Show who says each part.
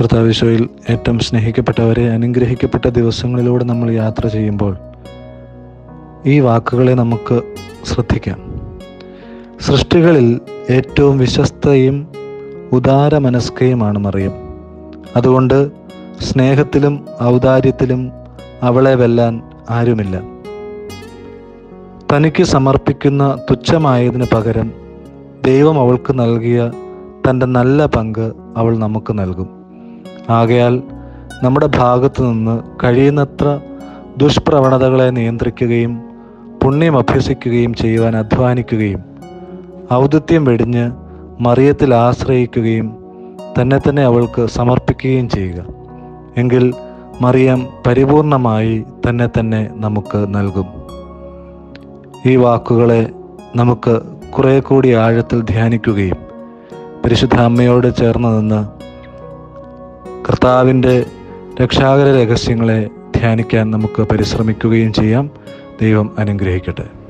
Speaker 1: കർത്താവിശോയിൽ ഏറ്റവും സ്നേഹിക്കപ്പെട്ടവരെ അനുഗ്രഹിക്കപ്പെട്ട ദിവസങ്ങളിലൂടെ നമ്മൾ യാത്ര ചെയ്യുമ്പോൾ ഈ വാക്കുകളെ നമുക്ക് ശ്രദ്ധിക്കാം സൃഷ്ടികളിൽ ഏറ്റവും വിശ്വസ്തയും ഉദാരമനസ്കയുമാണ് മറിയം അതുകൊണ്ട് സ്നേഹത്തിലും ഔദാര്യത്തിലും അവളെ വെല്ലാൻ ആരുമില്ല തനിക്ക് സമർപ്പിക്കുന്ന തുച്ഛമായതിന് പകരം ദൈവം അവൾക്ക് നൽകിയ തൻ്റെ നല്ല പങ്ക് അവൾ നമുക്ക് നൽകും ആകയാൽ നമ്മുടെ ഭാഗത്തു നിന്ന് കഴിയുന്നത്ര ദുഷ്പ്രവണതകളെ നിയന്ത്രിക്കുകയും പുണ്യം അഭ്യസിക്കുകയും ചെയ്യുവാൻ അധ്വാനിക്കുകയും ഔദിത്യം വെടിഞ്ഞ് മറിയത്തിൽ ആശ്രയിക്കുകയും തന്നെ തന്നെ അവൾക്ക് സമർപ്പിക്കുകയും ചെയ്യുക എങ്കിൽ മറിയം പരിപൂർണമായി തന്നെ തന്നെ നമുക്ക് നൽകും ഈ വാക്കുകളെ നമുക്ക് കുറെ കൂടി ആഴത്തിൽ ധ്യാനിക്കുകയും പരിശുദ്ധ അമ്മയോട് ചേർന്ന് നിന്ന് കർത്താവിൻ്റെ രക്ഷാകര രഹസ്യങ്ങളെ ധ്യാനിക്കാൻ നമുക്ക് പരിശ്രമിക്കുകയും ചെയ്യാം ദൈവം അനുഗ്രഹിക്കട്ടെ